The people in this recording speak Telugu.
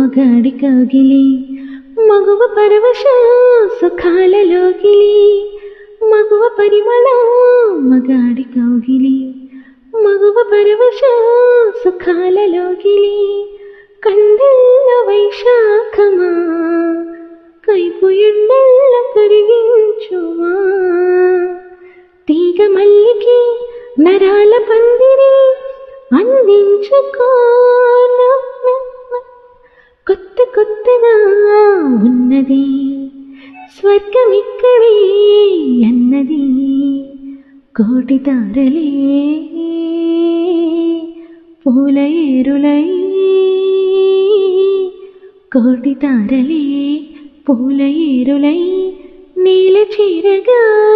మగాడి కౌగిలి మగువ పరవశ సుఖాలలోకిలి మగువ పరిమళం మగాడి కౌగిలి మగువ పరవశ సుఖాలలోకిలి కండెల్ల వైశాఖమా కైపు ఎండెల్ల కరిగించుమా తీగ మల్లికి నరాల పందిరి అందించుకోనా కొత్త కొత్తగా ఉన్నది స్వర్గమిక్కడే అన్నది కోటి తారలే పూల ఏరులై కోటి తారలే పూల ఏరులై నీల చీరగా